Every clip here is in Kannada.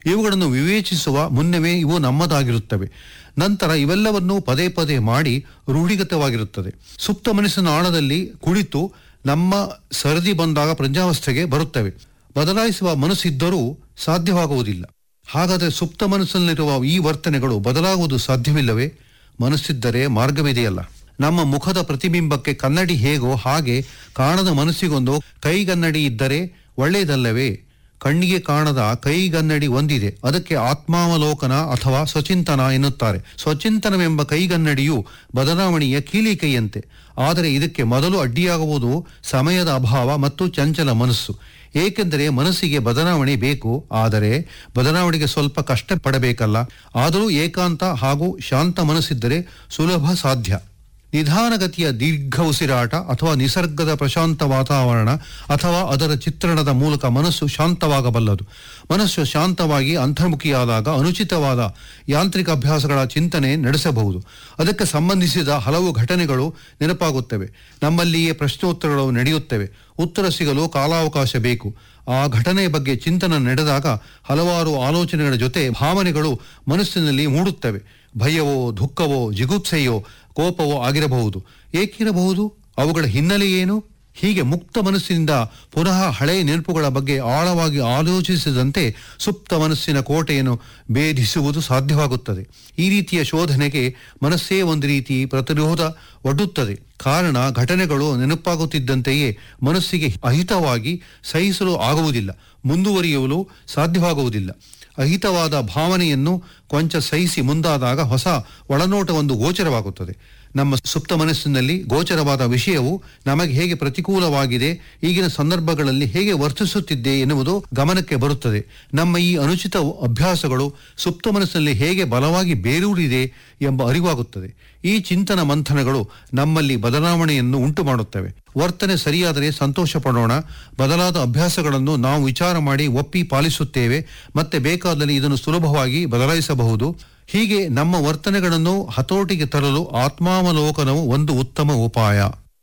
ಇವುಗಳನ್ನು ವಿವೇಚಿಸುವ ಮುನ್ನವೇ ಇವು ನಮ್ಮದಾಗಿರುತ್ತವೆ ನಂತರ ಇವೆಲ್ಲವನ್ನೂ ಪದೇ ಪದೇ ಮಾಡಿ ರೂಢಿಗತವಾಗಿರುತ್ತದೆ ಸುಪ್ತ ಮನಸ್ಸಿನ ಆಳದಲ್ಲಿ ಕುಳಿತು ನಮ್ಮ ಸರದಿ ಬಂದಾಗ ಪ್ರಜ್ಞಾವಸ್ಥೆಗೆ ಬರುತ್ತವೆ ಬದಲಾಯಿಸುವ ಮನಸ್ಸಿದ್ದರೂ ಸಾಧ್ಯವಾಗುವುದಿಲ್ಲ ಹಾಗಾದರೆ ಸುಪ್ತ ಮನಸ್ಸಿನಲ್ಲಿರುವ ಈ ವರ್ತನೆಗಳು ಬದಲಾಗುವುದು ಸಾಧ್ಯವಿಲ್ಲವೇ ಮನಸ್ಸಿದ್ದರೆ ಮಾರ್ಗವಿದೆಯಲ್ಲ ನಮ್ಮ ಮುಖದ ಪ್ರತಿಬಿಂಬಕ್ಕೆ ಕನ್ನಡಿ ಹೇಗೋ ಹಾಗೆ ಕಾಣದ ಮನಸ್ಸಿಗೊಂದು ಕೈಗನ್ನಡಿ ಇದ್ದರೆ ಒಳ್ಳೆಯದಲ್ಲವೇ ಕಣ್ಣಿಗೆ ಕಾಣದ ಕೈಗನ್ನಡಿ ಒಂದಿದೆ ಅದಕ್ಕೆ ಆತ್ಮಾವಲೋಕನ ಅಥವಾ ಸ್ವಚಿಂತನ ಎನ್ನುತ್ತಾರೆ ಸ್ವಚಿಂತನವೆಂಬ ಕೈಗನ್ನಡಿಯು ಬದಲಾವಣೆಯ ಕೀಲಿಕೈಯಂತೆ ಆದರೆ ಇದಕ್ಕೆ ಮೊದಲು ಅಡ್ಡಿಯಾಗುವುದು ಸಮಯದ ಅಭಾವ ಮತ್ತು ಚಂಚಲ ಮನಸ್ಸು ಏಕೆಂದರೆ ಮನಸ್ಸಿಗೆ ಬದಲಾವಣೆ ಬೇಕು ಆದರೆ ಬದಲಾವಣೆಗೆ ಸ್ವಲ್ಪ ಕಷ್ಟ ಪಡಬೇಕಲ್ಲ ಆದರೂ ಏಕಾಂತ ಹಾಗೂ ಶಾಂತ ಮನಸ್ಸಿದ್ದರೆ ಸುಲಭ ಸಾಧ್ಯ ನಿಧಾನಗತಿಯ ದೀರ್ಘ ಉಸಿರಾಟ ಅಥವಾ ನಿಸರ್ಗದ ಪ್ರಶಾಂತ ವಾತಾವರಣ ಅಥವಾ ಅದರ ಚಿತ್ರಣದ ಮೂಲಕ ಮನಸ್ಸು ಶಾಂತವಾಗಬಲ್ಲದು ಮನಸ್ಸು ಶಾಂತವಾಗಿ ಅಂತರ್ಮುಖಿಯಾದಾಗ ಅನುಚಿತವಾದ ಯಾಂತ್ರಿಕ ಅಭ್ಯಾಸಗಳ ಚಿಂತನೆ ನಡೆಸಬಹುದು ಅದಕ್ಕೆ ಸಂಬಂಧಿಸಿದ ಹಲವು ಘಟನೆಗಳು ನೆನಪಾಗುತ್ತವೆ ನಮ್ಮಲ್ಲಿಯೇ ಪ್ರಶ್ನೋತ್ತರಗಳು ನಡೆಯುತ್ತವೆ ಉತ್ತರ ಸಿಗಲು ಕಾಲಾವಕಾಶ ಬೇಕು ಆ ಘಟನೆಯ ಬಗ್ಗೆ ಚಿಂತನೆ ನಡೆದಾಗ ಹಲವಾರು ಆಲೋಚನೆಗಳ ಜೊತೆ ಭಾವನೆಗಳು ಮನಸ್ಸಿನಲ್ಲಿ ಮೂಡುತ್ತವೆ ಭಯವೋ ದುಃಖವೋ ಜಿಗುಪ್ಸೆಯೋ ಕೋಪವೋ ಆಗಿರಬಹುದು ಏಕಿರಬಹುದು ಅವುಗಳ ಹಿನ್ನೆಲೆ ಏನು ಹೀಗೆ ಮುಕ್ತ ಮನಸ್ಸಿನಿಂದ ಪುನಃ ಹಳೆಯ ನೆನಪುಗಳ ಬಗ್ಗೆ ಆಳವಾಗಿ ಆಲೋಚಿಸಿದಂತೆ ಸುಪ್ತ ಮನಸ್ಸಿನ ಕೋಟೆಯನ್ನು ಭೇದಿಸುವುದು ಸಾಧ್ಯವಾಗುತ್ತದೆ ಈ ರೀತಿಯ ಶೋಧನೆಗೆ ಮನಸ್ಸೇ ಒಂದು ರೀತಿ ಪ್ರತಿರೋಧ ಒಡ್ಡುತ್ತದೆ ಕಾರಣ ಘಟನೆಗಳು ನೆನಪಾಗುತ್ತಿದ್ದಂತೆಯೇ ಮನಸ್ಸಿಗೆ ಅಹಿತವಾಗಿ ಸಹಿಸಲು ಆಗುವುದಿಲ್ಲ ಮುಂದುವರಿಯಲು ಸಾಧ್ಯವಾಗುವುದಿಲ್ಲ ಅಹಿತವಾದ ಭಾವನೆಯನ್ನು ಕೊಂಚ ಸಹಿಸಿ ಮುಂದಾದಾಗ ಹೊಸ ಒಳನೋಟವೊಂದು ಗೋಚರವಾಗುತ್ತದೆ ನಮ್ಮ ಸುಪ್ತ ಮನಸ್ಸಿನಲ್ಲಿ ಗೋಚರವಾದ ವಿಷಯವು ನಮಗೆ ಹೇಗೆ ಪ್ರತಿಕೂಲವಾಗಿದೆ ಈಗಿನ ಸಂದರ್ಭಗಳಲ್ಲಿ ಹೇಗೆ ವರ್ತಿಸುತ್ತಿದ್ದೆ ಎನ್ನುವುದು ಗಮನಕ್ಕೆ ಬರುತ್ತದೆ ನಮ್ಮ ಈ ಅನುಚಿತ ಅಭ್ಯಾಸಗಳು ಸುಪ್ತ ಮನಸ್ಸಿನಲ್ಲಿ ಹೇಗೆ ಬಲವಾಗಿ ಬೇರೂರಿದೆ ಎಂಬ ಅರಿವಾಗುತ್ತದೆ ಈ ಚಿಂತನ ಮಂಥನಗಳು ನಮ್ಮಲ್ಲಿ ಬದಲಾವಣೆಯನ್ನು ಉಂಟು ಮಾಡುತ್ತವೆ ವರ್ತನೆ ಸರಿಯಾದರೆ ಸಂತೋಷ ಪಡೋಣ ಬದಲಾದ ಅಭ್ಯಾಸಗಳನ್ನು ನಾವು ವಿಚಾರ ಮಾಡಿ ಒಪ್ಪಿ ಪಾಲಿಸುತ್ತೇವೆ ಮತ್ತೆ ಬೇಕಾದಲ್ಲಿ ಇದನ್ನು ಸುಲಭವಾಗಿ ಬದಲಾಯಿಸಬಹುದು ಹೀಗೆ ನಮ್ಮ ವರ್ತನೆಗಳನ್ನು ಹತೋಟಿಗೆ ತರಲು ಆತ್ಮಾವಲೋಕನವು ಒಂದು ಉತ್ತಮ ಉಪಾಯ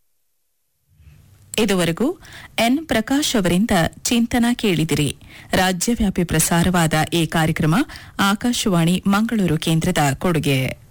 ಇದುವರೆಗೂ ಎನ್ ಪ್ರಕಾಶ್ ಅವರಿಂದ ಚಿಂತನ ಕೇಳಿದಿರಿ ರಾಜ್ಯವ್ಯಾಪಿ ಪ್ರಸಾರವಾದ ಈ ಕಾರ್ಯಕ್ರಮ ಆಕಾಶವಾಣಿ ಮಂಗಳೂರು ಕೇಂದ್ರದ ಕೊಡುಗೆ